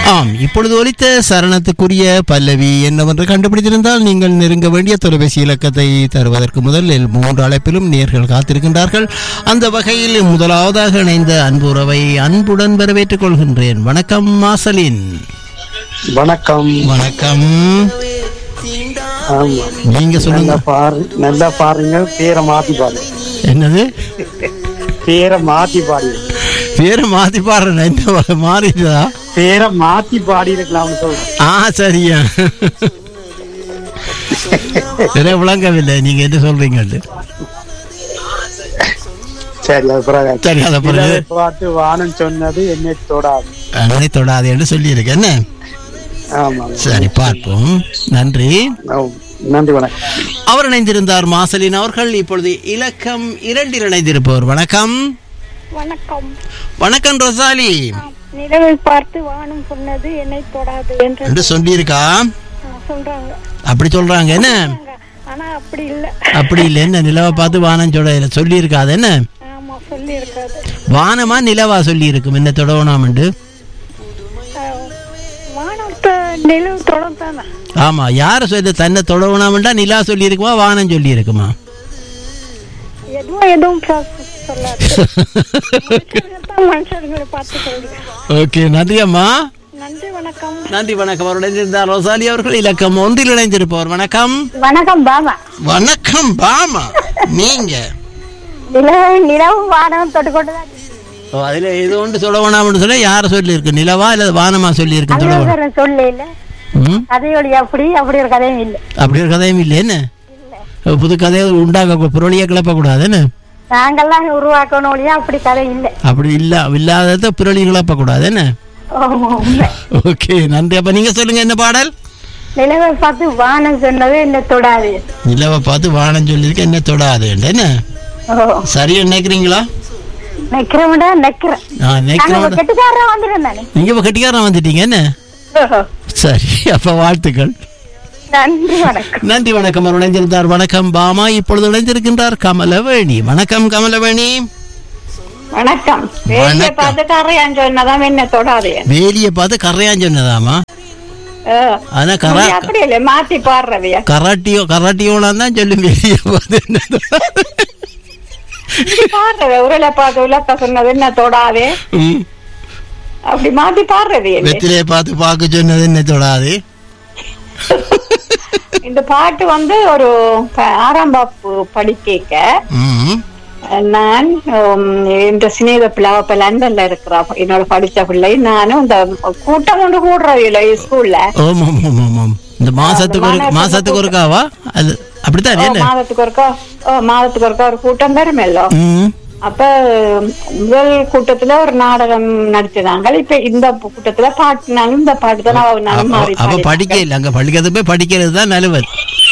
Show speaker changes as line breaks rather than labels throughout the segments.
ஆம் இப்பொழுது ஒலித்த சரணத்துக்குரிய பல்லவி என்னவென்று கண்டுபிடித்திருந்தால் நீங்கள் நெருங்க வேண்டிய தொலைபேசி இலக்கத்தை தருவதற்கு முதலில் மூன்று அழைப்பிலும் நேர்கள் காத்திருக்கின்றார்கள் அந்த வகையில் முதலாவதாக இணைந்த அன்புறவை அன்புடன் வரவேற்றுக் கொள்கின்றேன் வணக்கம் மாசலின்
வணக்கம்
வணக்கம்
ஆமா
நீங்க சொல்லுங்க
நல்லா பாரு நல்லா பாருங்க பேரை மாத்தி பாருங்க
என்னது
பேரை மாத்தி பாருங்க
பேரை மாத்தி பாடுறேன் என்ன மாறிடுதா
பேரை மாத்தி பாடி இருக்கலாம்னு சொல்றேன்
ஆ சரியா நிறைய விளங்கவில்லை நீங்க என்ன சொல்றீங்க
சரி அது பிறகு
சரி அதை பிறகு
நிலவை பார்த்து வானம் சொன்னது என்னை தொடாது
அதனை தொடாது என்று சொல்லியிருக்கேன் என்ன
ஆமா
சரி பார்ப்போம் நன்றி
ஆமா. நன்றி வணக்கம்
அவர் இணைந்திருந்தார் மாசலின் அவர்கள் இப்பொழுது இலக்கம் இரண்டில் இணைந்திருப்பவர் வணக்கம்
வணக்கம்
வணக்கம் ரொசாலி
நிலவை பார்த்து வானம் சொன்னது என்னை தொடாது என்று
என்று சொல்லியிருக்கா
ஆ, சொல்றாங்க
அப்படி சொல்றாங்க என்ன
ஆனா அப்படி இல்ல
அப்படி இல்லை என்ன நிலவை பார்த்து வானம் சொல்ல சொல்லியிருக்காது என்ன
ஆமா சொல்லி இருக்காது
வானமா நிலவா சொல்லி இருக்கும் என்ன தொடவனாமண்டு
வானத்தை நிலவு தொடம் தானே
ஆமா யார சொல்லி தன்னை தொடவனாமண்டா நிலா சொல்லி இருக்குமா வானம் சொல்லி இருக்குமா
எதுவும் எதுவும் ப- சொல்லாது மனுஷர்கள் மனுஷர்களை பார்த்து சொல்றேன்
ஓகே நன்றி அம்மா
நன்றி வணக்கம்
நன்றி வணக்கம் அவர் இணைந்திருந்தார் ரோசாலி அவர்கள் இலக்கம் ஒன்றில் இணைந்திருப்பவர் வணக்கம்
வணக்கம் பாபா
வணக்கம் பாமா நீங்க
நிலவு நிலவு வானம் தொட்டு கொண்டுதான்
ஓ, அதுல ஏதோ ஒன்று சொல்ல வேணாம்னு சொல்ல யார சொல்லி இருக்கு நிலவா இல்ல வானமா சொல்லி இருக்கு சொல்ல வேணாம்.
சொல்ல இல்ல
ம்
கதையோட அப்படி அப்படி ஒரு கதையும் இல்லை
அப்படி ஒரு கதையும் இல்லை என்ன புது கதையை உண்டாக்க புரளியை கிளப்ப கூடாது என்ன
நாங்கெல்லாம் உருவாக்கணும் ஒழியா அப்படி கதை இல்லை
அப்படி இல்ல இல்லாதத புரளி கிளப்ப கூடாது என்ன
ஆமா, உண்மை.
ஓகே நன்றி அப்ப நீங்க சொல்லுங்க என்ன பாடல்
நிலவை பார்த்து வானம் சொன்னது என்ன தொடாது
நிலவை பார்த்து வானம் சொல்லியிருக்கு என்ன தொடாது என்ன
ஓ
சரியா நினைக்கிறீங்களா
நிக்கிறவன்டா நிக்கிறேன்
ஆ
நாங்க
நினைக்கிறேன்
கெட்டுக்காரன் வந்துருந்தானே
நீங்க இப்ப கட்டிக்காரன் வந்துட்டீங்க என்ன சரி அப்ப வாழ்த்துக்கள்
நன்றி வணக்கம்
நன்றி வணக்கம் அவர் இணைந்திருந்தார் வணக்கம் பாமா இப்பொழுது இணைந்திருக்கின்றார் கமலவேணி வணக்கம் கமலவேணி
வணக்கம்
வேலியை
பார்த்து கரையான் சொன்னதான் என்ன தொடாது
வேலியை பார்த்து கரையான் சொன்னதாமா ஆனா கரா
அப்படி இல்லை மாத்தி பாடுறவையா
கராட்டியோ கராட்டியோனா தான் சொல்லும் வேலியை பார்த்து என்ன தொடாது.
பாடுறவ உருளை பார்த்து உலக்க சொன்னது என்ன தொடாது
ம்.
அப்படி மாத்தி பாடுறது
வெத்திலையை பார்த்து பார்க்க சொன்னது என்ன தொடாது
இந்த பாட்டு வந்து ஒரு ப- ஆறாம் வகுப்பு படிக்க
ம்.
நான் உம், இந்த சிநேக பிள்ளை இப்ப லண்டன்ல இருக்கிறா என்னோட படிச்ச பிள்ளை நானும் இந்த கூட்டம் கொண்டு கூடுறவில்லை ஸ்கூல்ல
ஓம் ஓம் ஓம் ஓம் ஓம் இந்த மாசத்துக்கு ஒரு மாசத்துக்கு ஒருக்காவா அது அப்படித்தான் என்ன
மாதத்துக்கு ஒருக்கா ஓ, மாதத்துக்கு ஒருக்கா ஒரு கூட்டம் வருமல்லோ
ம்.
அப்ப முதல் கூட்டத்துல ஒரு நாடகம் நடிச்சதாங்க இப்ப இந்த கூட்டத்துல பாட்டுனாலும் இந்த பாட்டு தான் அவ நான்
அப்ப
மாறி
அப்ப படிக்க இல்லை அங்க படிக்கிறது போய் படிக்கிறது தான் நல்லவர்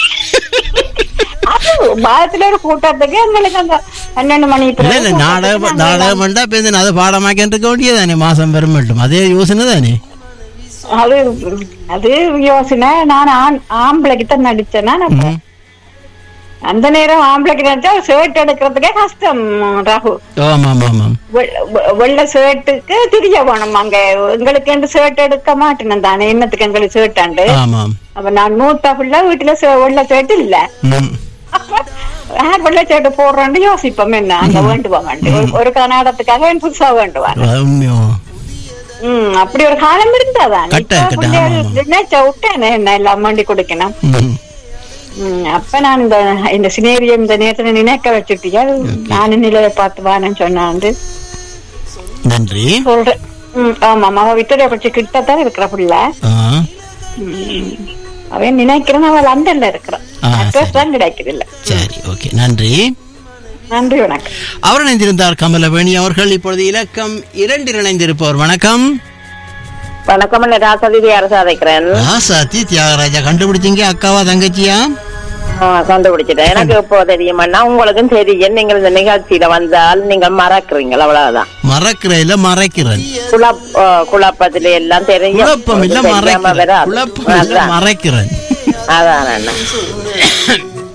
அது மாதத்துல ஒரு கூட்டத்துக்கு எங்களுக்கு அந்த பன்னெண்டு மணி
இல்ல
பிறகு
இல்ல
கூட்டத்துக்கு
நாடகம்
நாங்க
நாடகம் பண்ணா இப்ப இந்த அதை பாடமாக்கிட்டு இருக்க வேண்டியதானே மாசம் பெற மட்டும் அதே யோசனை தானே
அது அது யோசனை நான் ஆண் ஆம்பளைக்கு தான் நடிச்சேன்னா நான் அந்த நேரம் ஆம்பளைக்கு நடிச்சா ஷர்ட் எடுக்கிறதுக்கே கஷ்டம் ராகு
ஆமா ஆமா ஆமாம்
வெ- வெ- வெள்ளை ஷர்ட்டுக்கு திரிய வேணும் அங்க எங்களுக்கு எந்த ஷர்ட் எடுக்க மாட்டேன் தானே என்னத்துக்கு எங்களுக்கு ஷர்ட் ஆண்டு
ஆமாம்
அப்ப நான் மூத்த பிள்ளை வீட்டுல ஷ- வெள்ளை ஷர்ட் இல்ல
ம்.
அப்ப யார் வெள்ளை ஷர்ட் போடுறோன்னு யோசிப்போம் என்ன அங்க வேண்டுவாங்க ஒரு- ஒரு கர்நாடகத்துக்காக புதுசா வேண்டுவாங்க
ரம்யோ.
ம் அப்படி ஒரு காலம் இருந்தாதான்
கட்ட, கட்ட, ஆமா, ஆமா.
நினைச்ச விட்டேன் என்ன எல்லாம் வண்டி கொடுக்கணும்
ம்.
ம், அப்ப நான் இந்த இந்த சினேரியம் இந்த நேரத்துல நினைக்க வச்சுட்டியா நானும் நிலையை பார்த்து வானேன்னு சொன்னாண்டு
நன்றி
சொல்றேன் ம், ஆமா அவ விக்டோரியா பட்சி கிட்டத்தான் இருக்கிற புள்ள
ஆ.
ம், அவன் நினைக்கிறேன் அவள் லண்டன்ல இருக்கிறான்
ஆ,
அட்ரஸ் தான் கிடைக்குது இல்ல
சரி ஓகே நன்றி
நன்றி வணக்கம்
அவர் இணைந்திருந்தார் கமலவேணி அவர்கள் இப்பொழுது இலக்கம் இரண்டில் இணைந்திருப்பவர் வணக்கம்
வணக்கம் நான் ராசதிதி அரசு அழைக்கிறேன்
ராசாத்தி தியாகராஜா கண்டுபிடிச்சீங்க அக்காவா தங்கச்சியா
ஆ, கண்டுபிடிச்சிட்டேன் எனக்கு இப்போ தெரியுமாண்ணா உங்களுக்கும் தெரியும் நீங்கள் இந்த நிகழ்ச்சியில வந்தால் நீங்கள் மறக்கிறீங்க அவ்வளவுதான்
மறக்கிற இல்ல மறைக்கிறேன்
குழப் ஆ, குழப்பத்துல எல்லாம் தெரியும்
குழப்பம் இல்ல
தெரியாம
மறைக்கிறேன்
வராது.
குழப்பம் இல்ல
அதான்.
மறைக்கிறேன்
அதான் அண்ணா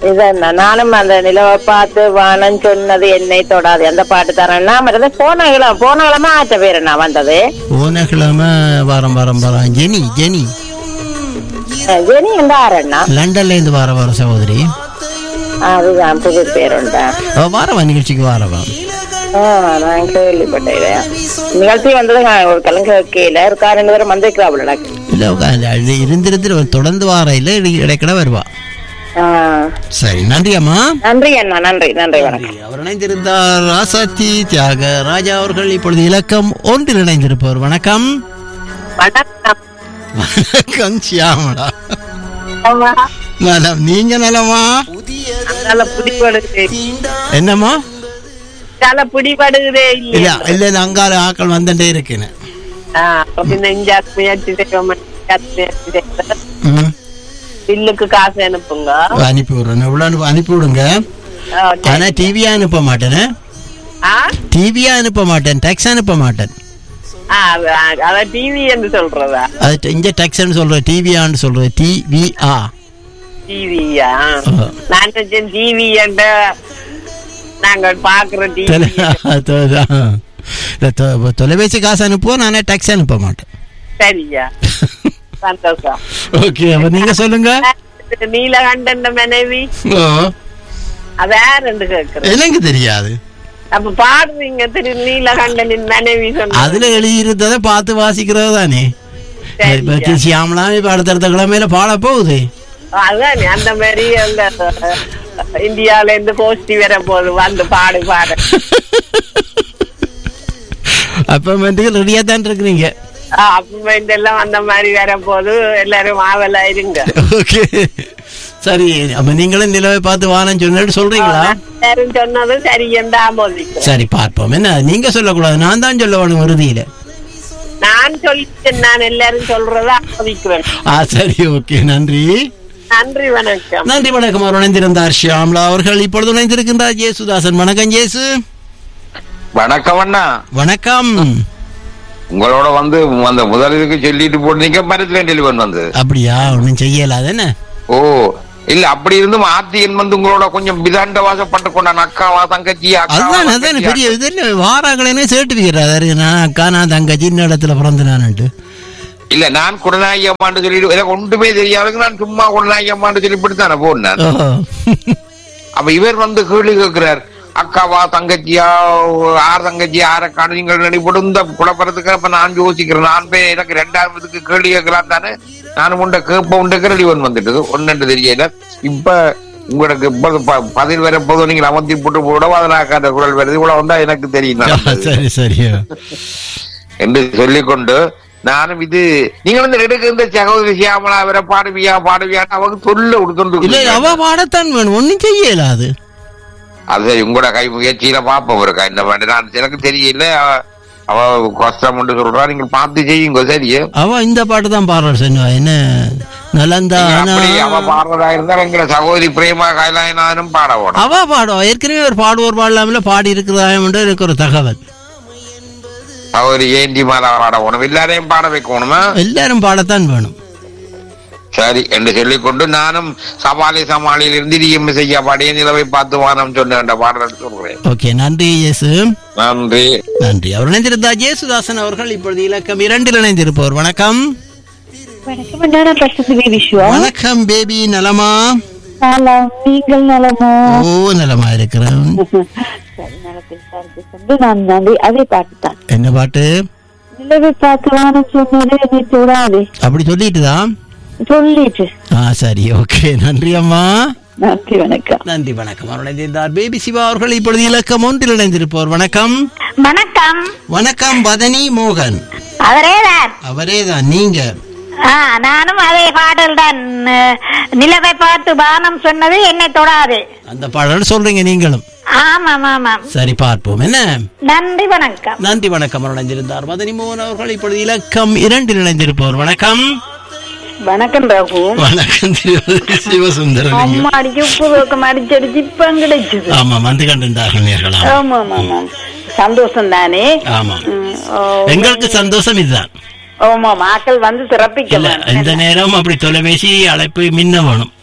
இதென்ன நானும் அந்த நிலவை பார்த்து வானம் சொன்னது என்னை தொடாது அந்த பாட்டு தரேன்னா மற்றது போன கிழமை போன கிழமை ஆச்ச பேர் என்ன வந்தது
போன கிழமை வாரம் வாரம் வாரம் ஜெனி ஜெனி
அஹ் ஜெனி எந்த ஆரண்ணா
லண்டன்ல இருந்து வார வார சகோதரி
அதுதான் புது பேருண்டா
அவ வாரவா நிகழ்ச்சிக்கு வாரவா
ஆ, நான் கேள்விப்பட்டேன் நிகழ்ச்சி வந்தது நான் ஒரு கிழங்கு கேட்கல இருக்கா ரெண்டு பேரும் வந்திருக்கிறா நடக்கு
இல்ல உட்காந்து அது இருந்திருந்து தொடர்ந்து வார இல்ல இடைக்கிட வருவா சரி நன்றி அம்மா
நன்றி அண்ணா நன்றி நன்றி வணக்கம்
அவர் இணைந்திருந்தார் ராசாத்தி தியாக ராஜா அவர்கள் இப்பொழுது இலக்கம் ஒன்றில் இணைந்திருப்பவர் வணக்கம்
வணக்கம்
வணக்கம் சியாமலா
ஆமா.
நலம் நீங்க நலமா
அதனால பிடிபடுது
என்னம்மா
அதனால பிடிபடுகிறே
இல்ல
இல்லையா
இல்ல இல்ல அங்கால ஆக்கள் வந்துட்டே இருக்கேன்னு
ஆ, அப்ப பின்ன இங்க முயற்சி செய்வோம் முயற்சி செய்வோம்.
ம்.
பில்லுக்கு காசு அனுப்புங்க
அனுப்பி விடுறேன் இவ்வளவு அனுப்பி விடுங்க
ஆ, சரி.
ஆனா டிவியா அனுப்ப மாட்டேன்
ஆ?
டிவியா அனுப்ப மாட்டேன் டேக்ஸ் அனுப்ப மாட்டேன்
ஆ, அத- அத டிவி என்று சொல்றதா
அது ட- இங்க டேக்ஸ்னு சொல்றேன் டிவியான்னு சொல்றேன் டிவிஆ
டிவியா
ஆ.
நான் நினைச்சேன் டிவி என்ற நாங்க பாக்குற டிவி
தொலைபேசி காசு அனுப்புவோம் நானே டேக்ஸ் அனுப்ப மாட்டேன்
சரியா சந்தோஷம்
ஓகே அப்ப நீங்க சொல்லுங்க
நீலகண்டன் மனைவி
ஓ,
அத யாருன்னு கேக்குறேன்
எனக்கு தெரியாது
அப்ப பாடுறீங்க திரு நீலகண்டனின் மனைவி சொன்ன
அதுல எழுதியிருந்ததை பார்த்து வாசிக்கிறது தானே இப்ப சியாமலாம் இப்ப அடுத்தடுத்த கிழமையில பாட போகுது
அதான் அந்த மாதிரி அந்த இந்தியால இருந்து கோஷ்டி வர போது வந்து பாடு பாடு
அப்ப வந்து ரெடியா தான் இருக்கிறீங்க
அப்ப இதெல்லாம் அந்த மாதிரி வர போது எல்லாரும் ஆவலா இருங்க
ஓகே சரி அப்ப நீங்களும் நிலவை பார்த்து வானன்னு சொன்னு சொல்றீங்களா
எல்லாரும் சொன்னது சரி என்று ஆமோதிக்கிறேன்
சரி பார்ப்போம் என்ன நீங்க சொல்லக்கூடாது நான் தான் சொல்ல வேணும் உறுதியில
நான் சொல்லிட்டேன் நான் எல்லாரும் சொல்றத ஆமோதிக்கிறேன்
ஆ சரி ஓகே நன்றி
நன்றி வணக்கம்
நன்றி வணக்கம் அவர் இணைந்திருந்தார் ஷியாம்லா அவர்கள் இப்பொழுது இணைந்திருக்கின்றார் ஜேசுதாசன் வணக்கம் ஜேசு
வணக்கம் அண்ணா
வணக்கம்
உங்களோட வந்து அந்த முதலுக்கு சொல்லிட்டு போட்டீங்க மரத்துல டெலிவன் வந்து
அப்படியா ஒன்றும் செய்யலாது என்ன
ஓ இல்ல அப்படி இருந்தும் ஆத்தியன் வந்து உங்களோட கொஞ்சம் விதாண்ட வாசப்பட்டு கொண்டான் அக்காவா தங்கச்சி அக்காவா,
அதுதான் அதான்
தங்கச்சியா?
பெரிய இது என்ன வாராங்களே சர்டிபிகேட் அதாவது நான் அக்கா நான் தங்கச்சி இந்த இடத்துல பிறந்தனான்ட்டு
இல்ல நான் குடநாயகி அம்மான்னு சொல்லிட்டு எனக்கு ஒன்றுமே தெரியாதுக்கு நான் சும்மா குடநாயகி அம்மான்னு சொல்லி இப்படித்தானே போனேன்
ஓஹோ
அப்ப இவர் வந்து கேள்வி கேட்கிறார் அக்காவா தங்கச்சியா ஆறு தங்கச்சி ஆறக்காடு நீங்கள் நினைப்போடு இந்த குழப்பறதுக்கு அப்ப நான் யோசிக்கிறேன் நான் போய் எனக்கு ரெண்டாயிரத்துக்கு கேள்வி கேட்கலாம் தானே நானும் உண்ட கேட்ப உண்டு ரெடிவன் வந்துட்டது ஒன்னு தெரியல இப்ப உங்களுக்கு இப்ப ப- பதில் வர போதும் நீங்கள் அமர்த்தி போட்டு போட அதனாக்கான குரல் வருது இவ்வளவு வந்தா எனக்கு தெரியும் நடந்தது.
சரி சரி
என்று சொல்லிக்கொண்டு நானும் இது நீங்கள் இந்த எடுக்க இந்த சகோதரி சியாமலா வர பாடுவியா பாடுவியான்னு அவங்க சொல்ல
இல்ல
கொடுத்துட்டு
அவ பாடத்தான் வேணும் ஒன்றும் செய்யலாது
அது உங்களோட கை முயற்சியில பாப்போம் இருக்கா இந்த மாதிரி நான் எனக்கு தெரியல அவ- அவ கஷ்டம் சொல்றா நீங்க பார்த்து செய்யுங்க சரியே
அவ இந்த பாட்டு தான் பாடுறாள் சொன்னா என்ன நலந்தானா
அப்படி அவ பாடுறதா இருந்தா எங்களை சகோதரி பிரேமா கைலாயனானும் பாட வேணும்
அவ பாடுவா ஏற்கனவே ஒரு பாடுவோர் பாடலாமல பாடி இருக்கிறதா எனக்கு ஒரு தகவல்
சகோதரி ஏந்தி மாலா பாட வேணும் எல்லாரையும் பாட வைக்கணுமா
எல்லாரும் பாடத்தான் வேணும்
சரி என்று சொல்லிக்கொண்டு நானும் சவாலி சமாளியில் இருந்து டிஎம் செய்ய பாடிய நிலவை பார்த்து வானம் சொன்ன பாடல் சொல்றேன்
ஓகே நன்றி இயேசு
நன்றி
நன்றி அவர் இணைந்திருந்தார் ஜேசுதாசன் அவர்கள் இப்பொழுது இலக்கம் இரண்டில் இணைந்திருப்பவர் வணக்கம்
வணக்கம் அண்ணா பிரசதி விஸ்வா
வணக்கம் பேபி நலமா
நலம் நீங்கள் நலமோ
ஓ நலமா இருக்கிறேன்
சரி நலத்தில் சார்ந்து சென்று நான் நன்றி அதே பாட்டு தான்
என்ன பாட்டு
நிலவை பார்த்து வானம் சொன்னது என்னை தொடாதே
அப்படி சொல்லிட்டுதான்
சொல்லிட்டு
ஆ சரி ஓகே நன்றி அம்மா
நன்றி வணக்கம்
நன்றி வணக்கம் அவர் இணைந்திருந்தார் பேபி சிவா அவர்கள் இப்பொழுது இலக்கம் ஒன்றில் இணைந்திருப்பவர் வணக்கம்
வணக்கம்
வணக்கம் பதனி மோகன்
அவரேதான்
அவரே தான் நீங்க
ஆ, நானும் அதே பாடல் தான் நிலவை பார்த்து வானம் சொன்னது என்னை தொடாது
அந்த பாடல் சொல்றீங்க நீங்களும்
ஆமாம் ஆமாம்
சரி பார்ப்போம் என்ன
நன்றி வணக்கம்
நன்றி வணக்கம் அவர் இணைந்திருந்தார் மதனி மோகன் அவர்கள் இப்பொழுது இலக்கம் இரண்டில் இணைந்திருப்பவர் வணக்கம்
வணக்கம் ரகு
வணக்கம் திருமதி சிவசுந்தரம்
அம்மா அடிச்சு உப்பு தூக்கம் அடிச்சடிச்சு இப்ப கிடைச்சது
ஆமா வந்து கண்டிருந்தார்கள் நேர்களா
ஆமாம் ஆமாம் சந்தோஷம் தானே
ஆமா
ம், ஓ,
எங்களுக்கு சந்தோஷம் இதுதான்
ஆமா மக்கள் வந்து சிறப்பிக்க
இல்ல இந்த நேரம் அப்படி தொலைபேசி அழைப்பு மின்ன வேணும்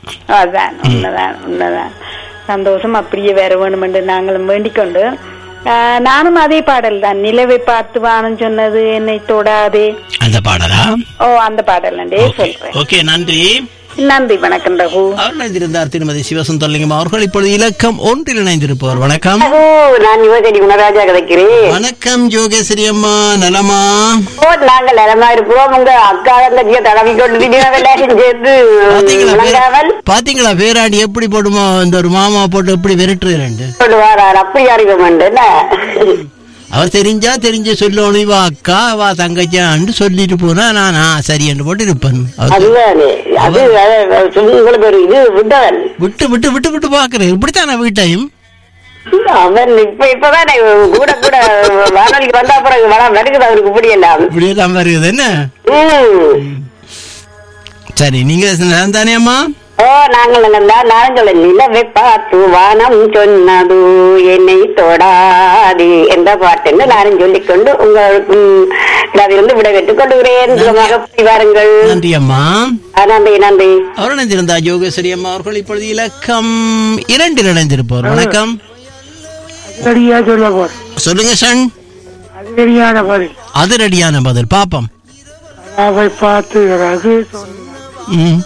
அதான் உண்மைதான் உண்மைதான் சந்தோஷம் அப்படியே வேற வேணும் என்று நாங்களும் வேண்டிக் கொண்டு ஆஹ், நானும் அதே பாடல் தான் நிலவை பார்த்து வானம் சொன்னது என்னை தொடாதே
அந்த பாடலா
ஓ அந்த பாடல் சொல்றேன்
ஓகே நன்றி
நன்றி வணக்கம் ரகு
அவர் இணைந்திருந்தார் திருமதி சிவசுந்தரலிங்கம் அவர்கள் இப்பொழுது இலக்கம் ஒன்றில் இணைந்திருப்பவர் வணக்கம்
ஓ நான் யுவசரி குணராஜா கதைக்கிறேன்
வணக்கம் ஜோகேஸ்வரி அம்மா நலமா
ஓ நாங்கள் நலமா இருக்கிறோம் உங்க அக்கா தங்கச்சிய தடவி கொண்டு திடீர்னு எல்லாரும் சேர்ந்து
பாத்தீங்களா
விளங்காமல்
பேர- பாத்தீங்களா பேராண்டி எப்படி போடுமோ இந்த ஒரு மாமா போட்டு எப்படி விரட்டுறேன்
கொண்டு வரார் அப்படி அறிவு என்ன
அவர் தெரிஞ்சா தெரிஞ்சு சொல்லணும் இவா அக்கா வா தங்கச்சான்னு சொல்லிட்டு போனா நான் ஆ, சரி என்று போட்டு இருப்பேன் அவர்
அதுதானே அது அது, உங்களுக்கு ஒரு இது விட்டவன்
விட்டு விட்டு விட்டு விட்டு பாக்குறேன் இப்படித்தானே வீட்டையும்
அவன் இப்ப இப்பதான் கூட கூட வானொலிக்கு வந்த அப்புறம் வர வருகுது அவருக்கு இப்படி எல்லாம்
இப்படியே தான் வருது என்ன
ம்.
சரி நீங்க நலம் தானே அம்மா
ஓ நாங்கள் நல்லா நாங்கள் நிலவை பார்த்து வானம் சொன்னது என்னை தொடாது என்ற பாட்டுன்னு நானும் சொல்லிக்கொண்டு உங்களுக்கு அதிலிருந்து விடைபெற்றுக் கொள்கிறேன் சுகமாக போய் வாருங்கள்
நன்றி அம்மா
ஆ, நன்றி நன்றி
அவர் இணைந்திருந்தா யோகேஸ்வரி அம்மா அவர்கள் இப்பொழுது இலக்கம் இரண்டில் இணைந்திருப்பவர் வணக்கம்
சரியா சொல்ல போறேன்
சொல்லுங்க சன்
சரியான பதில்
அதிரடியான பதில் பாப்பம்
அவை பார்த்து ரகு சொன்ன
ம்.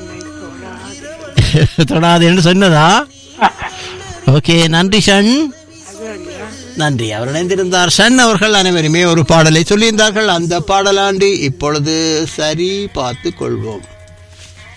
தொடாது என்று சொன்னதா ஓகே நன்றி ஷன் நன்றி அவர் இணைந்திருந்தார் ஷன் அவர்கள் அனைவருமே ஒரு பாடலை சொல்லியிருந்தார்கள் அந்த பாடலாண்டு இப்பொழுது சரி பார்த்து கொள்வோம்